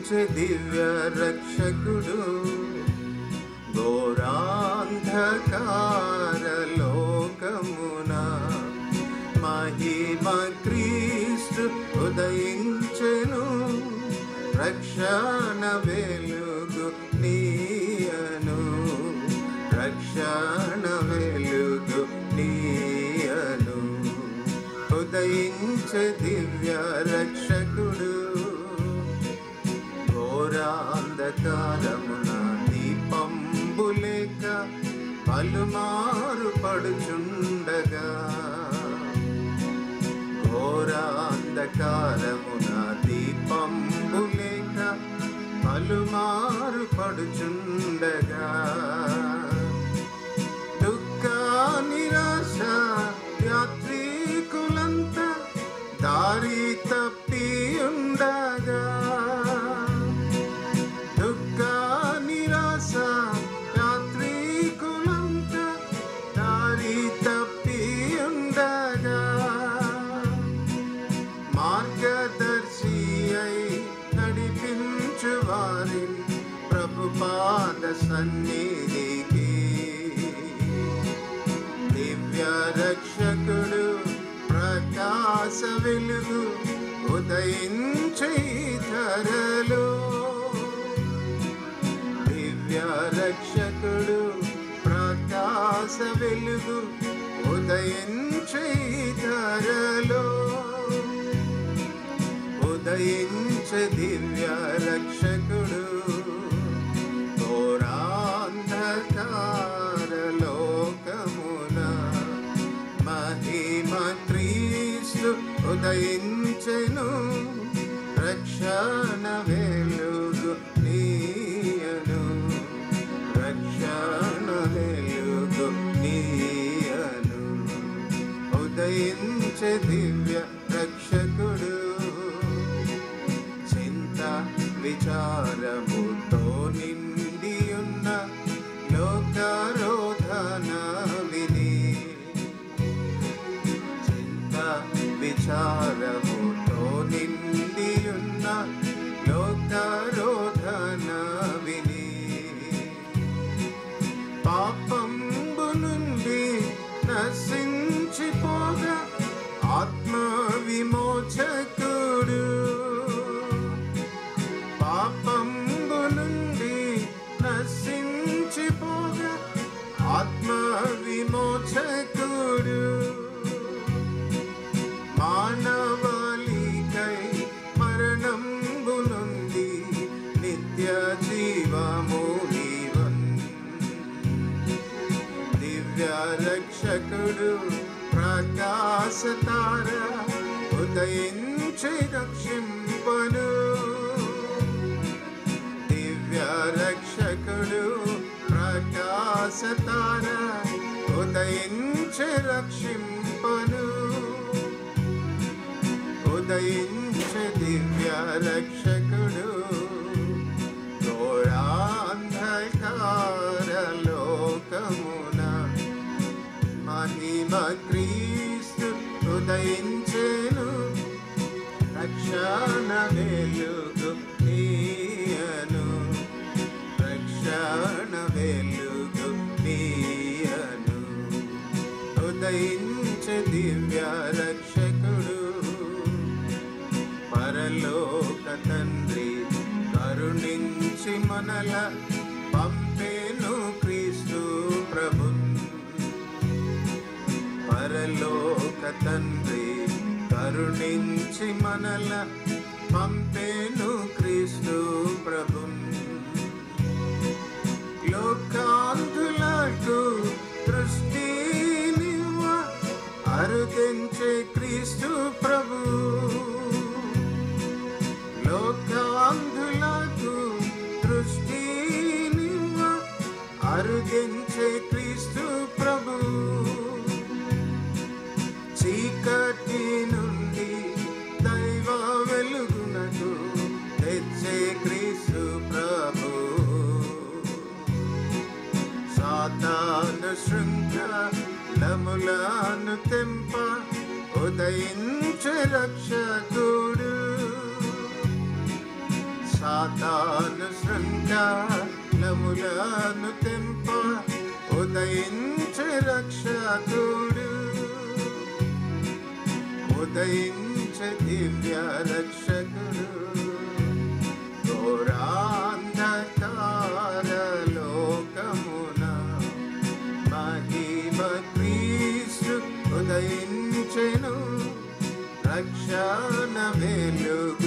ఉదయించే దివ్య రక్షకుడు ఘోరాంధకార లోకమున మహిమ క్రీస్తు ఉదయించెను రక్షణ వెలుగు నీయను రక్షణ వెలుగు నీయను ఉదయించే దివ్య రక్షకుడు ఘోరాంధకారమున దీపంబులేక పలుమారు పడుచుండగా ఘోరాంధకారమున దీపంబులేక పలుమారు పడుచుండగా దుఃఖ నిరాశ యాత్రికులంత దారి తప్పి ఉండగా దుఃఖ నిరాశ యాత్రికులంత దారి తప్పి ఉండగా మార్గదర్శి అయి నడిపించు వారిని ప్రభుపాద సన్నిధికి దివ్య రక్షకుడు ప్రకాశ వెలుగు ఉదయించే ధరలో దివ్య రక్షకుడు ప్రకాశ వెలుగు ఉదయించే ధరలో ఉదయించ దివ్య రక్షకుడు ఘోరాంధకార లోకమున మహిమ క్రీస్తు ఉదయించెను రక్షణ వెలుగు నీయను రక్షణ వెలుగు నీయను ఉదయించ దివ్య రక్షకుడు చింత విచారముతో నిండియున్న లోకరోధన విని చింత విచారముతో నిండియున్న లోకరోధన విని పాపంబు నుండి నశించిపోగా ఆత్మ విమోచకుడు పాపంబు నుండి నశించిపోగా ఆత్మ విమోచకుడు మానవాళికై మరణంబు నుండి నిత్య జీవము నీవన్ దివ్య రక్షకుడు ప్రకాశ తార ఉదయించి రక్షింపను దివ్య రక్షకుడు ప్రకాశ తార ఉదయించి రక్షింపను ఉదయించి దివ్య రక్షకుడు ఘోరాంధకార లోకమున మహిమ క్రీస్తు ఉదయించెను రక్షణ వెలుగు నీయను రక్షణ వెలుగు నీయను ఉదయించ దివ్య రక్షకుడు పరలోక తండ్రి కరుణించి మనల పంపేను క్రీస్తు ప్రభు పరలోక తండ్రి కరుణించి మనల పంపేను క్రీస్తు ప్రభు లోకాంతులకు దృష్టినివ్వ అరుదించే క్రీస్తు ప్రభు లోకాంధులకు దృష్టినివ్వ అరుదించే క్రీస్తు ప్రభు చీకటి నుండి దైవ వెలుగునకు తెచ్చే క్రీస్తు ప్రభు సాతాను శృంఖలములను తెంప ఉదయించే రక్షకుడు సాతాను శృంఖలములను తెంప ఉదయించే రక్షకుడు ఉదయించే దివ్య రక్షకుడు ఘోరాంధకార లోకమున మహిమ క్రీస్తు ఉదయించెను రక్షణ వెలుగు